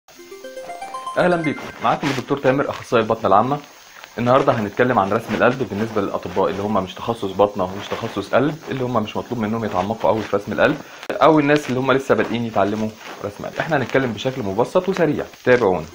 اهلا بيكم معاكم الدكتور تامر اخصائي البطنه العامه النهارده هنتكلم عن رسم القلب بالنسبه للاطباء اللي هم مش تخصص بطنه ومش تخصص قلب اللي هم مش مطلوب منهم يتعمقوا قوي في رسم القلب او الناس اللي هم لسه بادئين يتعلموا رسم قلب احنا هنتكلم بشكل مبسط وسريع تابعونا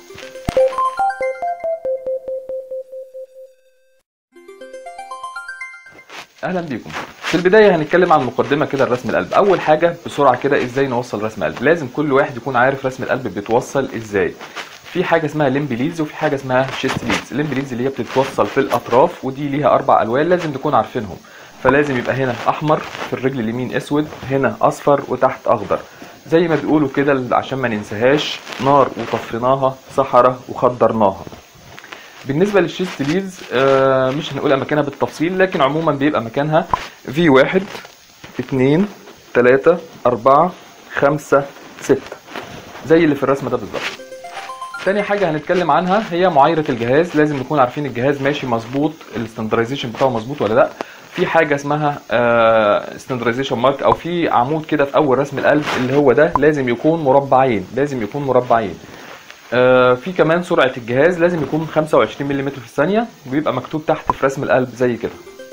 اهلا بيكم في البدايه هنتكلم عن مقدمه كده لرسم القلب اول حاجه بسرعه كده ازاي نوصل رسم قلب لازم كل واحد يكون عارف رسم القلب بيتوصل ازاي في حاجه اسمها ليمب ليدز وفي حاجه اسمها شيست ليدز الليمب ليدز اللي هي بتتوصل في الاطراف ودي ليها اربع الوان لازم نكون عارفينهم فلازم يبقى هنا احمر في الرجل اليمين اسود هنا اصفر وتحت اخضر زي ما بيقولوا كده عشان ما ننساهاش نار وطفيناها صحراء وخضرناها بالنسبه للشيست ليدز آه، مش هنقول اماكنها بالتفصيل لكن عموما بيبقى مكانها في واحد اتنين تلاتة أربعة خمسة ستة زي اللي في الرسمة ده بالظبط تاني حاجة هنتكلم عنها هي معايرة الجهاز لازم نكون عارفين الجهاز ماشي مظبوط الستاندرايزيشن بتاعه مظبوط ولا لا في حاجة اسمها ستاندرايزيشن مارك او في عمود كده في اول رسم القلب اللي هو ده لازم يكون مربعين لازم يكون مربعين آه، في كمان سرعة الجهاز لازم يكون 25 ملم في الثانية وبيبقى مكتوب تحت في رسم القلب زي كده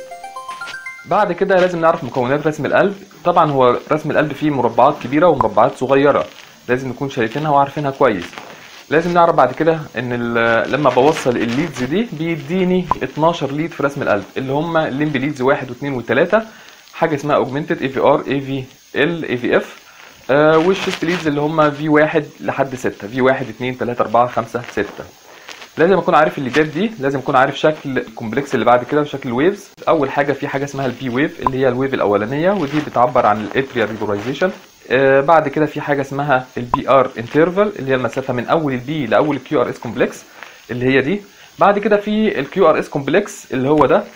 بعد كده لازم نعرف مكونات رسم القلب طبعا هو رسم القلب فيه مربعات كبيرة ومربعات صغيرة لازم نكون شايفينها وعارفينها كويس لازم نعرف بعد كده ان ال- لما بوصل الليدز دي بيديني 12 ليد في رسم القلب اللي هم الليمب ليدز 1 و2 و3 حاجه اسمها اوجمنتد اي في ار اي في ال اي في اف والشيست ليدز اللي هم في 1 لحد 6 في 1 2 3 4 5 6 لازم اكون عارف الليدات دي لازم اكون عارف شكل الكومبلكس اللي بعد كده وشكل الويفز اول حاجه في حاجه اسمها البي ويف اللي هي الويف الاولانيه ودي بتعبر عن الاتريال ريبولايزيشن آه بعد كده في حاجه اسمها البي ار انترفال اللي هي المسافه من اول البي لاول الكيو ار اس كومبلكس اللي هي دي بعد كده في الكيو ار اس كومبلكس اللي هو ده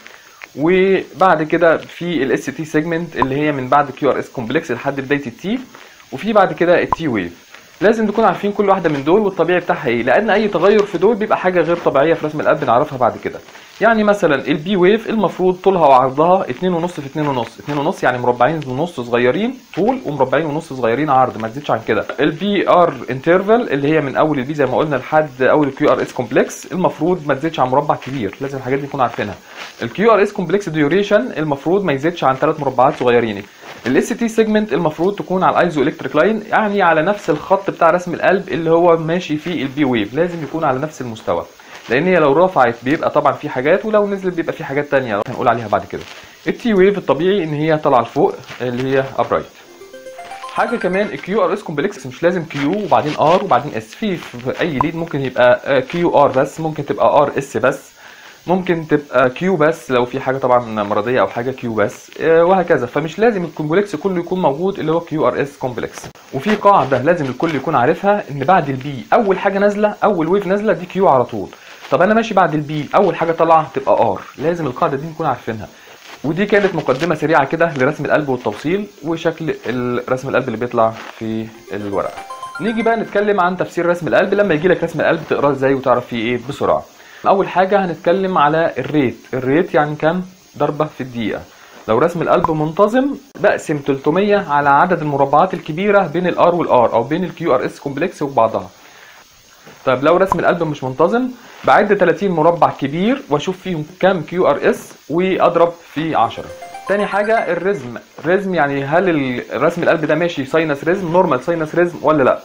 وبعد كده في الاس تي سيجمنت اللي هي من بعد كيو ار اس كومبلكس لحد بدايه التي وفي بعد كده التي ويف لازم نكون عارفين كل واحده من دول والطبيعي بتاعها ايه لان اي تغير في دول بيبقى حاجه غير طبيعيه في رسم القلب نعرفها بعد كده يعني مثلا البي ويف المفروض طولها وعرضها 2.5 في 2.5 2.5 يعني مربعين ونص صغيرين طول ومربعين ونص صغيرين عرض ما تزيدش عن كده البي ار انترفال اللي هي من اول البي زي ما قلنا لحد اول الكيو ار اس كومبلكس المفروض ما تزيدش عن مربع كبير لازم الحاجات دي نكون عارفينها الكيو ار اس كومبلكس ديوريشن المفروض ما يزيدش عن ثلاث مربعات صغيرين الاس تي سيجمنت المفروض تكون على الايزو الكتريك لاين يعني على نفس الخط بتاع رسم القلب اللي هو ماشي فيه البي ويف لازم يكون على نفس المستوى لان هي لو رفعت بيبقى طبعا في حاجات ولو نزلت بيبقى في حاجات تانية هنقول عليها بعد كده التي ويف الطبيعي ان هي طالعه لفوق اللي هي ابرايت حاجه كمان الكيو ار اس كومبلكس مش لازم كيو وبعدين ار وبعدين اس في في اي ليد ممكن يبقى كيو ار بس ممكن تبقى ار اس بس ممكن تبقى كيو بس لو في حاجه طبعا مرضيه او حاجه كيو بس آه، وهكذا فمش لازم الكومبلكس كله يكون موجود اللي هو كيو ار اس كومبلكس وفي قاعده لازم الكل يكون عارفها ان بعد البي اول حاجه نازله اول ويف نازله دي كيو على طول طب انا ماشي بعد البي اول حاجه طالعه تبقى ار لازم القاعده دي نكون عارفينها ودي كانت مقدمه سريعه كده لرسم القلب والتوصيل وشكل ال- رسم القلب اللي بيطلع في الورقه نيجي بقى نتكلم عن تفسير رسم القلب لما يجي لك رسم القلب تقراه ازاي وتعرف فيه ايه بسرعه اول حاجه هنتكلم على الريت الريت يعني كام ضربه في الدقيقه لو رسم القلب منتظم بقسم 300 على عدد المربعات الكبيره بين الار والار او بين الكيو ار اس كومبلكس وبعضها طيب لو رسم القلب مش منتظم بعد 30 مربع كبير واشوف فيهم كام كيو ار اس واضرب في 10 تاني حاجة الرزم الرزم يعني هل ال- رسم القلب ده ماشي ساينس رزم نورمال ساينس رزم ولا لا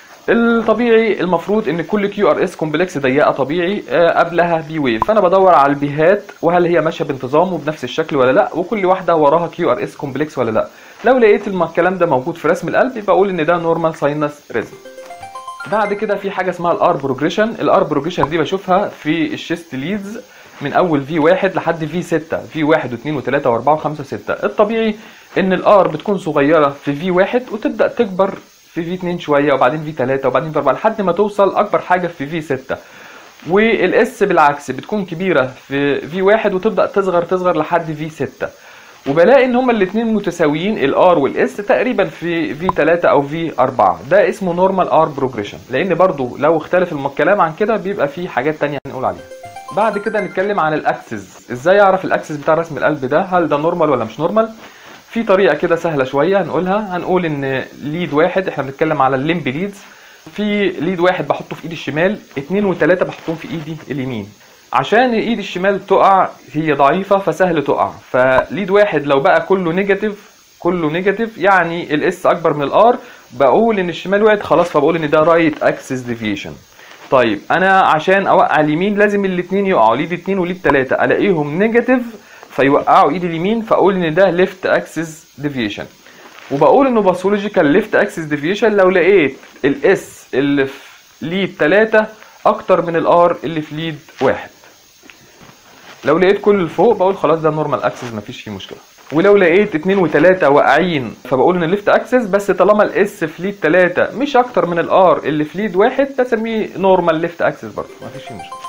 الطبيعي المفروض ان كل كيو ار اس كومبلكس ضيقه طبيعي آه، قبلها بي ويف فانا بدور على البيهات وهل هي ماشيه بانتظام وبنفس الشكل ولا لا وكل واحده وراها كيو ار اس كومبلكس ولا لا لو لقيت الم- الكلام ده موجود في رسم القلب يبقى اقول ان ده نورمال ساينس ريزم بعد كده في حاجه اسمها الار بروجريشن الار بروجريشن دي بشوفها في الشيست ليدز من اول في 1 لحد في 6 في 1 و2 و3 و4 و5 و6 الطبيعي ان الار بتكون صغيره في في 1 وتبدا تكبر في في 2 شويه وبعدين في 3 وبعدين في 4 لحد ما توصل اكبر حاجه في في 6 والاس بالعكس بتكون كبيره في في 1 وتبدا تصغر تصغر لحد في 6 وبلاقي ان هما الاثنين متساويين الار والاس تقريبا في في 3 او في 4 ده اسمه نورمال ار بروجريشن لان برضو لو اختلف الم- الكلام عن كده بيبقى في حاجات تانية هنقول عليها بعد كده نتكلم عن الاكسس ازاي اعرف الاكسس بتاع رسم القلب ده هل ده نورمال ولا مش نورمال في طريقه كده سهله شويه هنقولها هنقول ان ليد واحد احنا بنتكلم على الليمب ليدز في ليد واحد بحطه في ايدي الشمال اتنين وتلاته بحطهم في ايدي اليمين عشان ايدي الشمال تقع هي ضعيفه فسهل تقع فليد واحد لو بقى كله نيجاتيف كله نيجاتيف يعني الاس اكبر من الار بقول ان الشمال وقعت خلاص فبقول ان ده رايت اكسس ديفيشن طيب انا عشان اوقع اليمين لازم الاثنين يقعوا ليد 2 وليد 3 الاقيهم نيجاتيف فيوقعوا ايدي اليمين فاقول ان ده ليفت اكسس ديفيشن وبقول انه باثولوجيكال ليفت اكسس ديفيشن لو لقيت الاس اللي في ليد 3 اكتر من الار اللي في ليد 1 لو لقيت كل اللي فوق بقول خلاص ده نورمال اكسس مفيش فيه مشكله ولو لقيت 2 و3 واقعين فبقول ان الليفت اكسس بس طالما الاس في ليد 3 مش اكتر من الار اللي في ليد 1 بسميه نورمال ليفت اكسس برضه مفيش فيه مشكله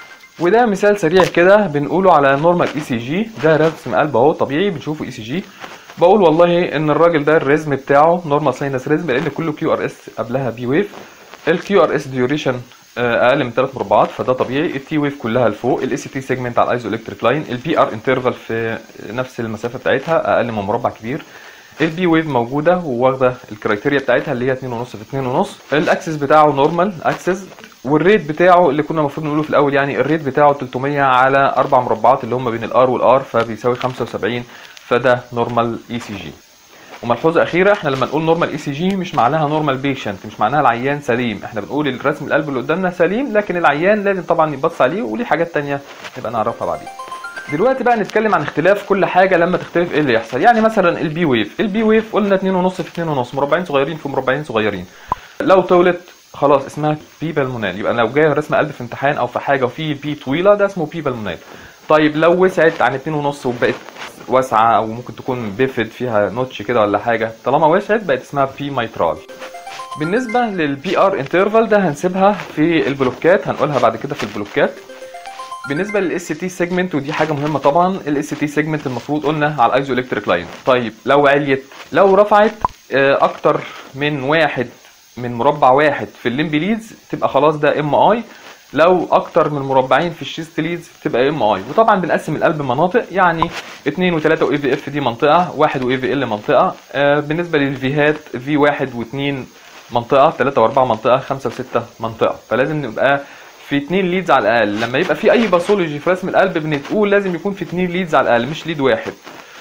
وده مثال سريع كده بنقوله على نورمال اي سي جي ده رسم قلب اهو طبيعي بنشوفه اي سي جي بقول والله ان الراجل ده الريزم بتاعه نورمال ساينس ريزم لان كله كيو ار اس قبلها بي ويف الكيو ار اس ديوريشن اقل من 3 مربعات فده طبيعي التي ويف كلها لفوق الاي سي تي سيجمنت على الايزو الكتريك لاين البي ار انترفال في نفس المسافه بتاعتها اقل من مربع كبير البي ويف موجوده وواخده الكرايتيريا بتاعتها اللي هي 2.5 في 2.5 الاكسس بتاعه نورمال اكسس والريت بتاعه اللي كنا المفروض نقوله في الاول يعني الريت بتاعه 300 على اربع مربعات اللي هم بين الار والار فبيساوي 75 فده نورمال اي سي جي وملحوظه اخيره احنا لما نقول نورمال اي سي جي مش معناها نورمال بيشنت مش معناها العيان سليم احنا بنقول الرسم القلب اللي قدامنا سليم لكن العيان لازم طبعا يبص عليه وليه حاجات تانية نبقى نعرفها بعدين دلوقتي بقى نتكلم عن اختلاف كل حاجه لما تختلف ايه اللي يحصل يعني مثلا البي ويف البي ويف قلنا 2.5 في 2.5 مربعين صغيرين في مربعين صغيرين لو طولت خلاص اسمها بي بالمونال يبقى لو جاي رسم قلب في امتحان او في حاجه وفي بي طويله ده اسمه بي بالمونال طيب لو وسعت عن 2.5 وبقت واسعه او ممكن تكون بيفد فيها نوتش كده ولا حاجه طالما وسعت بقت اسمها بي مايترال بالنسبه للبي ار انترفال ده هنسيبها في البلوكات هنقولها بعد كده في البلوكات بالنسبه للاس تي سيجمنت ودي حاجه مهمه طبعا الاس تي سيجمنت المفروض قلنا على الايزو الكتريك لاين طيب لو عليت لو رفعت اكتر من واحد من مربع واحد في الليمب ليدز تبقى خلاص ده ام اي لو اكتر من مربعين في الشيست ليدز تبقى ام اي وطبعا بنقسم القلب مناطق يعني 2 و3 واي في اف دي منطقه 1 واي في ال منطقه آه بالنسبه للفيهات في 1 و2 منطقه 3 و4 منطقه 5 و6 منطقه فلازم نبقى في 2 ليدز على الاقل لما يبقى في اي باثولوجي في رسم القلب بنقول لازم يكون في 2 ليدز على الاقل مش ليد واحد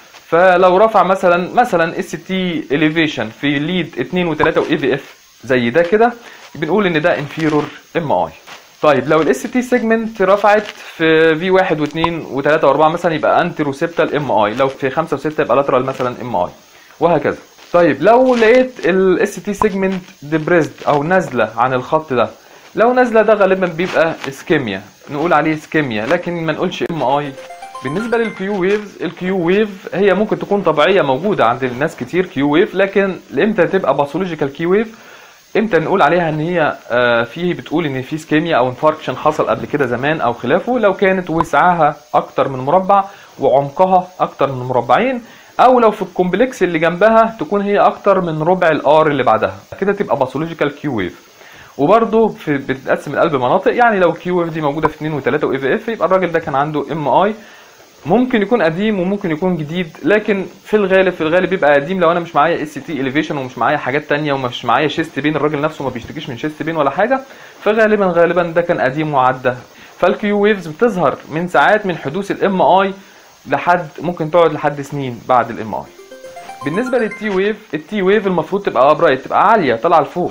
فلو رفع مثلا مثلا اس تي اليفيشن في ليد 2 و3 واي في اف زي ده كده بنقول ان ده انفيرور ام اي طيب لو الاس تي سيجمنت رفعت في في 1 و2 و3 و4 مثلا يبقى انتروسيبتال ام اي لو في 5 و6 يبقى لاترال مثلا ام اي وهكذا طيب لو لقيت الاس تي سيجمنت ديبريسد او نازله عن الخط ده لو نازله ده غالبا بيبقى اسكيميا نقول عليه اسكيميا لكن ما نقولش ام اي بالنسبه للكيو ويفز الكيو ويف هي ممكن تكون طبيعيه موجوده عند الناس كتير كيو ويف لكن امتى تبقى باثولوجيكال كيو ويف امتى نقول عليها ان هي آه في بتقول ان في سكيميا او انفاركشن حصل قبل كده زمان او خلافه لو كانت وسعها اكتر من مربع وعمقها اكتر من مربعين او لو في الكومبلكس اللي جنبها تكون هي اكتر من ربع الار اللي بعدها كده تبقى باثولوجيكال كيو ويف وبرده في بتقسم القلب مناطق يعني لو كيو ويف دي موجوده في 2 و3 واي في اف يبقى الراجل ده كان عنده ام اي ممكن يكون قديم وممكن يكون جديد لكن في الغالب في الغالب بيبقى قديم لو انا مش معايا اس تي اليفيشن ومش معايا حاجات تانية ومش معايا شيست بين الراجل نفسه ما بيشتكيش من شيست بين ولا حاجه فغالبا غالبا ده كان قديم وعدى فالكيو ويفز بتظهر من ساعات من حدوث الام اي لحد ممكن تقعد لحد سنين بعد الام اي بالنسبه للتي ويف التي ويف المفروض تبقى ابرايت تبقى عاليه طالعه لفوق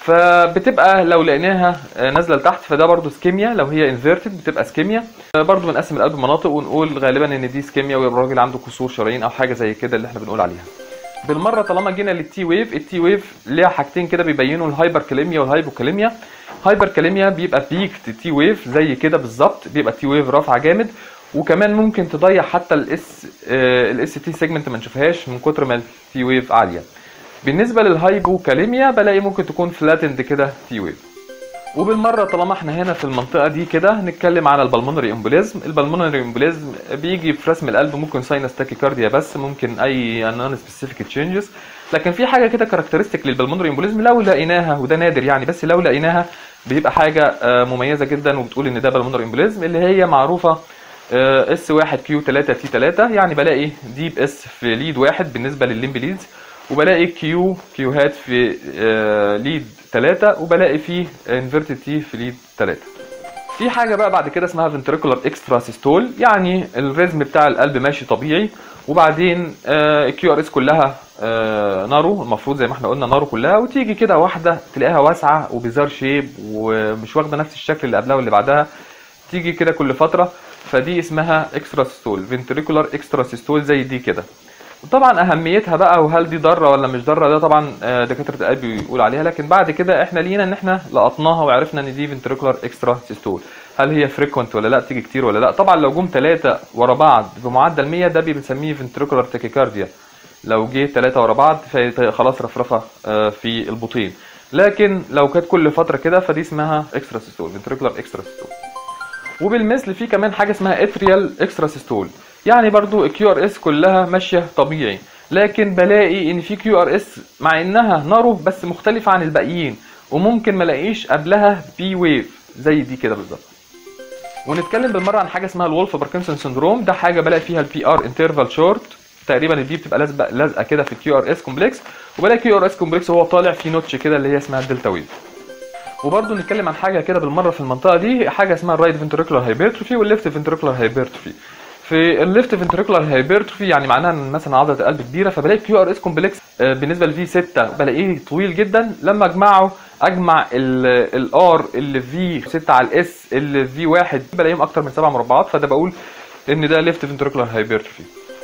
فبتبقى لو لقيناها نازله لتحت فده برضو سكيميا لو هي انفيرتد بتبقى سكيميا برضو بنقسم القلب مناطق ونقول غالبا ان دي سكيميا ويبقى الراجل عنده كسور شرايين او حاجه زي كده اللي احنا بنقول عليها بالمره طالما جينا للتي ويف التي ويف ليها حاجتين كده بيبينوا الهايبر كاليميا والهايبوكاليميا هايبر كاليميا بيبقى بيك تي ويف زي كده بالظبط بيبقى تي ويف رافعه جامد وكمان ممكن تضيع حتى الاس الاس تي سيجمنت ما نشوفهاش من كتر ما التي ويف عاليه بالنسبه للهايبوكاليميا بلاقي ممكن تكون فلاتند كده تي ويف وبالمره طالما احنا هنا في المنطقه دي كده هنتكلم على البلمونري امبوليزم البلمونري امبوليزم بيجي في رسم القلب ممكن ساينس تاكيكارديا بس ممكن اي نون سبيسيفيك تشينجز لكن في حاجه كده كاركترستيك للبلمونري امبوليزم لو لقيناها وده نادر يعني بس لو لقيناها بيبقى حاجه مميزه جدا وبتقول ان ده بلمونري امبوليزم اللي هي معروفه اس 1 كيو 3 تي 3 يعني بلاقي ديب اس في ليد واحد بالنسبه للليمب ليدز وبلاقي كيو كيوهات في آه، ليد 3 وبلاقي فيه انفيرتد تي في ليد 3 في حاجه بقى بعد كده اسمها فنتريكولار اكسترا سيستول يعني الريزم بتاع القلب ماشي طبيعي وبعدين الكيو ار اس كلها آه، نارو المفروض زي ما احنا قلنا نارو كلها وتيجي كده واحده تلاقيها واسعه وبيزار شيب ومش واخده نفس الشكل اللي قبلها واللي بعدها تيجي كده كل فتره فدي اسمها اكسترا سيستول فنتريكولار اكسترا سيستول زي دي كده وطبعا اهميتها بقى وهل دي ضاره ولا مش ضاره ده طبعا آه، دكاتره القلب بيقولوا عليها لكن بعد كده احنا لينا ان احنا لقطناها وعرفنا ان دي فنتريكولار اكسترا سيستول هل هي فريكوينت ولا لا بتيجي كتير ولا لا طبعا لو جم ثلاثه ورا بعض بمعدل 100 ده بنسميه فنتريكولار تاكيكارديا لو جه ثلاثه ورا بعض فخلاص رفرفه آه، في البطين لكن لو كانت كل فتره كده فدي اسمها اكسترا سيستول فنتريكولار اكسترا سيستول وبالمثل في كمان حاجه اسمها اتريال اكسترا سيستول يعني برضو الكيو ار اس كلها ماشيه طبيعي لكن بلاقي ان في كيو ار اس مع انها نارو بس مختلفه عن الباقيين وممكن ما الاقيش قبلها بي ويف زي دي كده بالظبط ونتكلم بالمره عن حاجه اسمها الولف باركنسون سندروم ده حاجه بلاقي فيها البي ار انترفال شورت تقريبا البي بتبقى لازقه لازقه كده في الكيو ار اس كومبلكس وبلاقي كيو ار اس كومبلكس وهو طالع في نوتش كده اللي هي اسمها الدلتا ويف وبرضه نتكلم عن حاجه كده بالمره في المنطقه دي حاجه اسمها الرايت فنتريكولار هايبرتروفي والليفت فنتريكولار هايبرتروفي في الليفت فنتريكولار هايبرتروفي يعني معناها ان مثلا عضله القلب كبيره فبلاقي كيو ار اس كومبلكس بالنسبه لفي 6 بلاقيه طويل جدا لما اجمعه اجمع الار اللي في 6 على الاس اللي في 1 بلاقيهم اكتر من 7 مربعات فده بقول ان ده ليفت فنتريكولار هايبرتروفي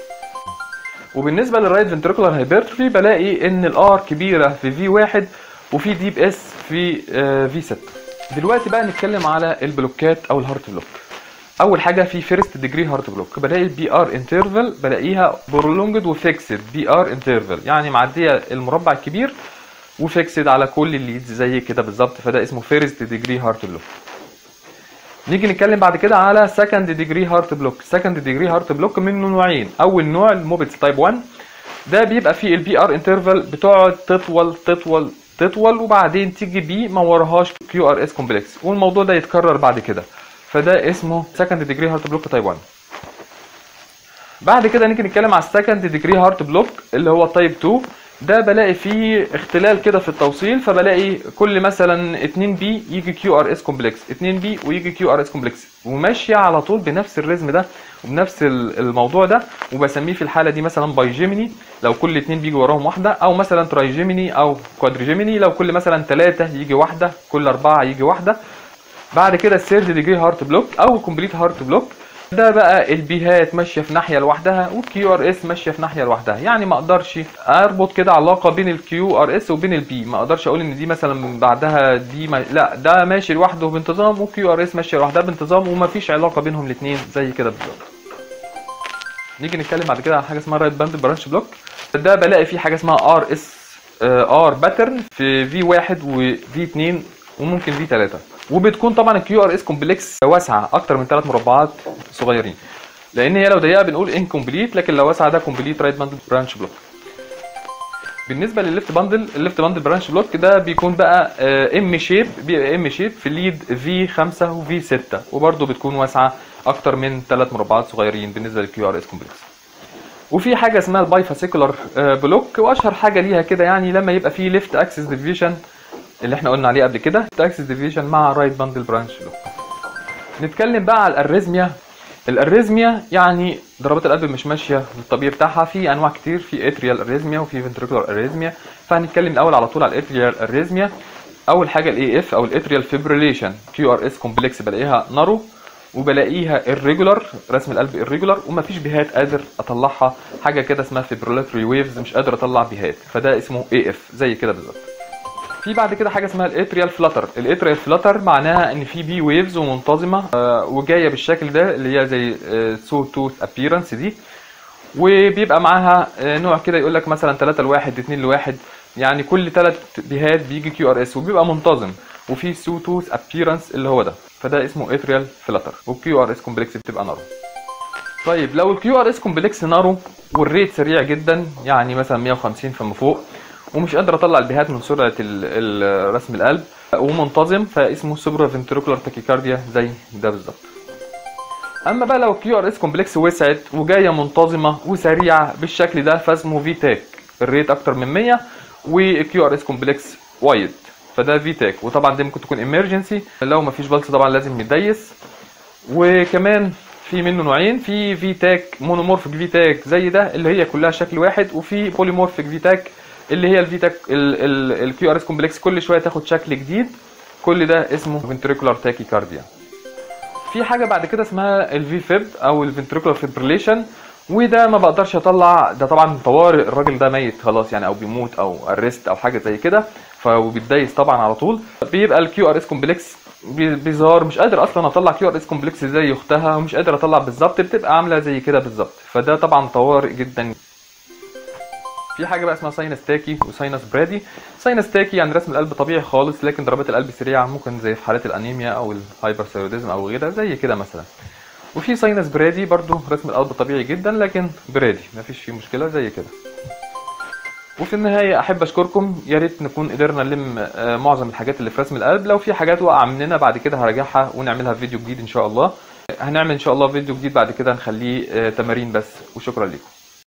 وبالنسبه للرايت فنتريكولار هايبرتروفي بلاقي ان الار كبيره في في 1 وفي ديب اس في في 6 دلوقتي بقى نتكلم على البلوكات او الهارت بلوك اول حاجه في فيرست ديجري هارت بلوك بلاقي البي ار انترفال بلاقيها برولونجد وفيكسد بي ار انترفال يعني معديه المربع الكبير وفيكسد على كل الليدز زي كده بالظبط فده اسمه فيرست ديجري هارت بلوك نيجي نتكلم بعد كده على سكند ديجري هارت بلوك سكند ديجري هارت بلوك منه نوعين اول نوع الموبيتس تايب 1 ده بيبقى فيه البي ار انترفال بتقعد تطول تطول تطول وبعدين تيجي بي ما وراهاش كيو ار اس كومبلكس والموضوع ده يتكرر بعد كده فده اسمه سكند ديجري هارت بلوك تايب 1 بعد كده نيجي نتكلم على السكند ديجري هارت بلوك اللي هو تايب 2 ده بلاقي فيه اختلال كده في التوصيل فبلاقي كل مثلا 2 بي يجي كيو ار اس كومبلكس 2 بي ويجي كيو ار اس كومبلكس وماشيه على طول بنفس الريزم ده وبنفس الموضوع ده وبسميه في الحاله دي مثلا باي جيميني لو كل اتنين بيجي وراهم واحده او مثلا تراي جيميني او كوادري جيميني لو كل مثلا ثلاثه يجي واحده كل اربعه يجي واحده بعد كده الثيرد ديجري هارت بلوك او كومبليت هارت بلوك ده بقى البيهات ماشيه في ناحيه لوحدها والكيو ار اس ماشيه في ناحيه لوحدها يعني ما اقدرش اربط كده علاقه بين الكيو ار اس وبين البي ما اقدرش اقول ان دي مثلا بعدها دي ما... لا ده ماشي لوحده بانتظام والكيو ار اس ماشيه لوحدها بانتظام وما فيش علاقه بينهم الاثنين زي كده بالظبط نيجي نتكلم بعد كده عن حاجه اسمها رايت باند برانش بلوك ده بلاقي فيه حاجه اسمها ار اس ار باترن في في 1 وفي 2 وممكن في 3 وبتكون طبعا الكيو ار اس كومبلكس واسعه اكتر من ثلاث مربعات صغيرين لان هي لو ضيقه بنقول انكمبليت لكن لو واسعه ده كومبليت رايت باندل برانش بلوك بالنسبه للليفت باندل الليفت باندل برانش بلوك ده بيكون بقى ام شيب بيبقى ام شيب في الليد في 5 وفي 6 وبرده بتكون واسعه اكتر من ثلاث مربعات صغيرين بالنسبه للكيو ار اس كومبلكس وفي حاجه اسمها الباي فاسيكولار بلوك واشهر حاجه ليها كده يعني لما يبقى في ليفت اكسس ديفيشن اللي احنا قلنا عليه قبل كده اكسس ديفيشن مع رايت باندل برانش بلوك نتكلم بقى على الاريزميا الاريزميا يعني ضربات القلب مش ماشيه بالطبيعي بتاعها في انواع كتير في اتريال اريزميا وفي فنتريكولار اريزميا فهنتكلم الاول على طول على الاتريال اريزميا اول حاجه الاي اف او الاتريال فيبريليشن كيو ار اس كومبلكس بلاقيها نارو وبلاقيها irregular رسم القلب irregular ومفيش بيهات قادر اطلعها حاجه كده اسمها فيبريلاتوري ويفز مش قادر اطلع بيهات فده اسمه اي اف زي كده بالظبط في بعد كده حاجه اسمها الاتريال فلاتر الاتريال فلاتر معناها ان في بي ويفز ومنتظمه آه وجايه بالشكل ده اللي هي زي سو توث ابييرنس دي وبيبقى معاها آه نوع كده يقول لك مثلا 3 لواحد 2 لواحد يعني كل ثلاث بيهات بيجي كيو ار اس وبيبقى منتظم وفي سو توث ابييرنس اللي هو ده فده اسمه اتريال فلاتر والكيو ار اس كومبلكس بتبقى نارو طيب لو الكيو ار اس كومبلكس نارو والريت سريع جدا يعني مثلا 150 فما فوق ومش قادر اطلع البيهات من سرعه رسم القلب ومنتظم فاسمه سوبرا فنتريكولار تاكيكارديا زي ده بالظبط اما بقى لو الكيو ار اس كومبلكس وسعت وجايه منتظمه وسريعه بالشكل ده فاسمه في تاك الريت اكتر من 100 والكيو ار اس كومبلكس وايد فده في تاك وطبعا دي ممكن تكون امرجنسي لو مفيش بلس طبعا لازم يتديس وكمان في منه نوعين في في تاك مونومورفيك في تاك زي ده اللي هي كلها شكل واحد وفي بوليمورفيك في تاك اللي هي الفي تاك الكيو ار اس كومبلكس كل شويه تاخد شكل جديد كل ده اسمه فنتريكولار تاكيكارديا في حاجه بعد كده اسمها الفي فيب او الفنتريكولار فيبريليشن وده ما بقدرش اطلع ده طبعا طوارئ الراجل ده ميت خلاص يعني او بيموت او ارست او حاجه زي كده فبيتدايس طبعا على طول بيبقى الكيو ار اس كومبلكس بيظهر مش قادر اصلا اطلع كيو ار اس كومبلكس زي اختها ومش قادر اطلع بالظبط بتبقى عامله زي كده بالظبط فده طبعا طوارئ جدا في حاجه بقى اسمها ساينس تاكي وساينس برادي ساينس تاكي يعني رسم القلب طبيعي خالص لكن ضربات القلب سريعه ممكن زي في حالات الانيميا او الهايبرثايروديزم او غيرها زي كده مثلا وفي ساينس برادي برضو رسم القلب طبيعي جدا لكن برادي مفيش فيه مشكله زي كده وفي النهاية أحب أشكركم يا ريت نكون قدرنا نلم آه، معظم الحاجات اللي في رسم القلب لو في حاجات وقع مننا بعد كده هراجعها ونعملها في فيديو جديد إن شاء الله هنعمل إن شاء الله فيديو جديد بعد كده نخليه آه، تمارين بس وشكرا لكم